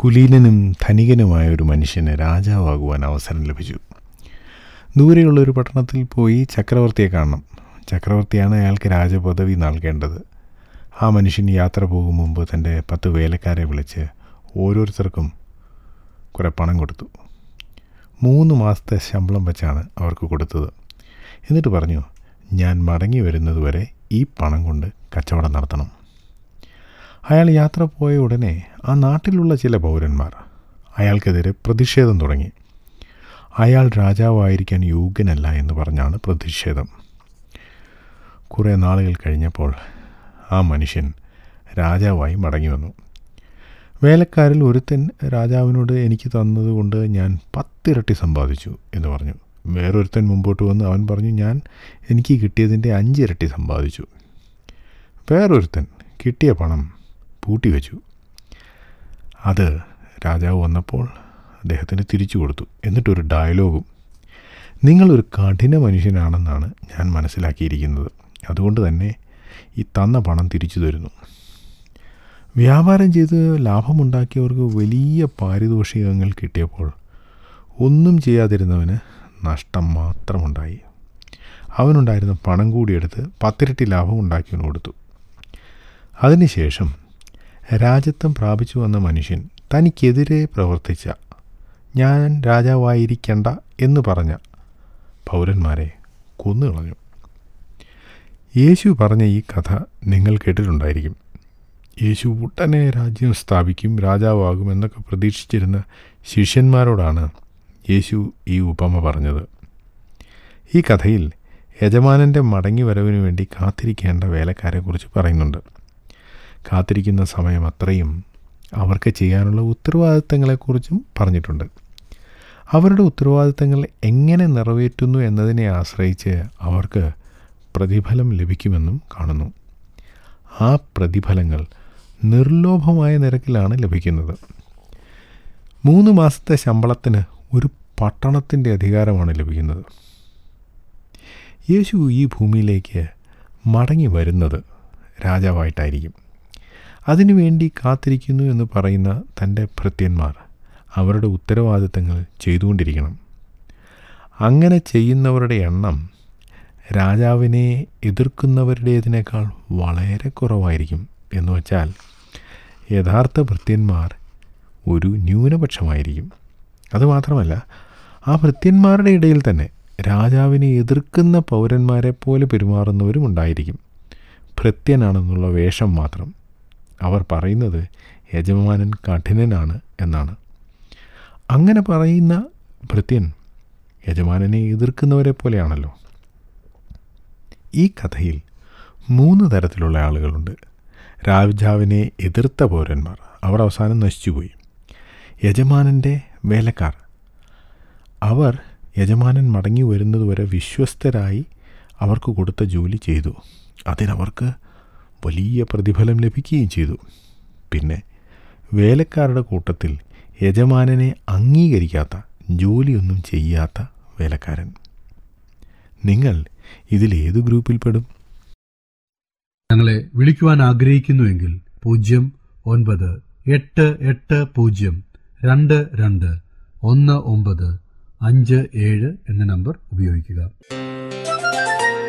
കുലീനനും ധനികനുമായ ഒരു മനുഷ്യന് രാജാവാകുവാൻ അവസരം ലഭിച്ചു ദൂരെയുള്ള ഒരു പട്ടണത്തിൽ പോയി ചക്രവർത്തിയെ കാണണം ചക്രവർത്തിയാണ് അയാൾക്ക് രാജപദവി നൽകേണ്ടത് ആ മനുഷ്യൻ യാത്ര പോകും മുമ്പ് തൻ്റെ പത്ത് വേലക്കാരെ വിളിച്ച് ഓരോരുത്തർക്കും കുറേ പണം കൊടുത്തു മൂന്ന് മാസത്തെ ശമ്പളം വെച്ചാണ് അവർക്ക് കൊടുത്തത് എന്നിട്ട് പറഞ്ഞു ഞാൻ മടങ്ങി വരുന്നതുവരെ ഈ പണം കൊണ്ട് കച്ചവടം നടത്തണം അയാൾ യാത്ര പോയ ഉടനെ ആ നാട്ടിലുള്ള ചില പൗരന്മാർ അയാൾക്കെതിരെ പ്രതിഷേധം തുടങ്ങി അയാൾ രാജാവായിരിക്കാൻ യോഗ്യനല്ല എന്ന് പറഞ്ഞാണ് പ്രതിഷേധം കുറേ നാളുകൾ കഴിഞ്ഞപ്പോൾ ആ മനുഷ്യൻ രാജാവായി മടങ്ങി വന്നു വേലക്കാരിൽ ഒരുത്തൻ രാജാവിനോട് എനിക്ക് തന്നതുകൊണ്ട് ഞാൻ പത്തിരട്ടി സമ്പാദിച്ചു എന്ന് പറഞ്ഞു വേറൊരുത്തൻ മുമ്പോട്ട് വന്ന് അവൻ പറഞ്ഞു ഞാൻ എനിക്ക് കിട്ടിയതിൻ്റെ അഞ്ചിരട്ടി സമ്പാദിച്ചു വേറൊരുത്തൻ കിട്ടിയ പണം പൂട്ടിവെച്ചു അത് രാജാവ് വന്നപ്പോൾ അദ്ദേഹത്തിന് തിരിച്ചു കൊടുത്തു എന്നിട്ടൊരു ഡയലോഗും നിങ്ങളൊരു കഠിന മനുഷ്യനാണെന്നാണ് ഞാൻ മനസ്സിലാക്കിയിരിക്കുന്നത് അതുകൊണ്ട് തന്നെ ഈ തന്ന പണം തിരിച്ചു തരുന്നു വ്യാപാരം ചെയ്ത് ലാഭമുണ്ടാക്കിയവർക്ക് വലിയ പാരിതോഷികങ്ങൾ കിട്ടിയപ്പോൾ ഒന്നും ചെയ്യാതിരുന്നവന് നഷ്ടം മാത്രമുണ്ടായി അവനുണ്ടായിരുന്ന പണം കൂടിയെടുത്ത് പത്തിരട്ടി ലാഭം ഉണ്ടാക്കിയവന് കൊടുത്തു അതിനുശേഷം രാജ്യത്വം പ്രാപിച്ചു വന്ന മനുഷ്യൻ തനിക്കെതിരെ പ്രവർത്തിച്ച ഞാൻ രാജാവായിരിക്കണ്ട എന്ന് പറഞ്ഞ പൗരന്മാരെ കൊന്നുകളഞ്ഞു യേശു പറഞ്ഞ ഈ കഥ നിങ്ങൾ കേട്ടിട്ടുണ്ടായിരിക്കും യേശു ഉടനെ രാജ്യം സ്ഥാപിക്കും രാജാവാകും എന്നൊക്കെ പ്രതീക്ഷിച്ചിരുന്ന ശിഷ്യന്മാരോടാണ് യേശു ഈ ഉപമ പറഞ്ഞത് ഈ കഥയിൽ യജമാനൻ്റെ മടങ്ങി വരവിനു വേണ്ടി കാത്തിരിക്കേണ്ട വേലക്കാരെക്കുറിച്ച് പറയുന്നുണ്ട് കാത്തിരിക്കുന്ന സമയം അത്രയും അവർക്ക് ചെയ്യാനുള്ള ഉത്തരവാദിത്തങ്ങളെക്കുറിച്ചും പറഞ്ഞിട്ടുണ്ട് അവരുടെ ഉത്തരവാദിത്തങ്ങൾ എങ്ങനെ നിറവേറ്റുന്നു എന്നതിനെ ആശ്രയിച്ച് അവർക്ക് പ്രതിഫലം ലഭിക്കുമെന്നും കാണുന്നു ആ പ്രതിഫലങ്ങൾ നിർലോഭമായ നിരക്കിലാണ് ലഭിക്കുന്നത് മൂന്ന് മാസത്തെ ശമ്പളത്തിന് ഒരു പട്ടണത്തിൻ്റെ അധികാരമാണ് ലഭിക്കുന്നത് യേശു ഈ ഭൂമിയിലേക്ക് മടങ്ങി വരുന്നത് രാജാവായിട്ടായിരിക്കും അതിനുവേണ്ടി കാത്തിരിക്കുന്നു എന്ന് പറയുന്ന തൻ്റെ ഭൃത്യന്മാർ അവരുടെ ഉത്തരവാദിത്തങ്ങൾ ചെയ്തുകൊണ്ടിരിക്കണം അങ്ങനെ ചെയ്യുന്നവരുടെ എണ്ണം രാജാവിനെ എതിർക്കുന്നവരുടേതിനേക്കാൾ വളരെ കുറവായിരിക്കും എന്ന് വച്ചാൽ യഥാർത്ഥ ഭൃത്യന്മാർ ഒരു ന്യൂനപക്ഷമായിരിക്കും അതുമാത്രമല്ല ആ ഭൃത്യന്മാരുടെ ഇടയിൽ തന്നെ രാജാവിനെ എതിർക്കുന്ന പൗരന്മാരെ പോലെ പെരുമാറുന്നവരും ഉണ്ടായിരിക്കും ഭൃത്യനാണെന്നുള്ള വേഷം മാത്രം അവർ പറയുന്നത് യജമാനൻ കഠിനനാണ് എന്നാണ് അങ്ങനെ പറയുന്ന ഭൃത്യൻ യജമാനനെ എതിർക്കുന്നവരെ പോലെയാണല്ലോ ഈ കഥയിൽ മൂന്ന് തരത്തിലുള്ള ആളുകളുണ്ട് രാജാവിനെ എതിർത്ത പൗരന്മാർ അവർ അവസാനം നശിച്ചുപോയി യജമാനൻ്റെ വേലക്കാർ അവർ യജമാനൻ മടങ്ങി വരുന്നതുവരെ വിശ്വസ്തരായി അവർക്ക് കൊടുത്ത ജോലി ചെയ്തു അതിനവർക്ക് വലിയ പ്രതിഫലം ലഭിക്കുകയും ചെയ്തു പിന്നെ വേലക്കാരുടെ കൂട്ടത്തിൽ യജമാനനെ അംഗീകരിക്കാത്ത ജോലിയൊന്നും ചെയ്യാത്ത വേലക്കാരൻ നിങ്ങൾ ഇതിലേത് ഗ്രൂപ്പിൽപ്പെടും ഞങ്ങളെ വിളിക്കുവാൻ ആഗ്രഹിക്കുന്നുവെങ്കിൽ പൂജ്യം ഒൻപത് എട്ട് എട്ട് പൂജ്യം രണ്ട് രണ്ട് ഒന്ന് ഒമ്പത് അഞ്ച് ഏഴ് എന്ന നമ്പർ ഉപയോഗിക്കുക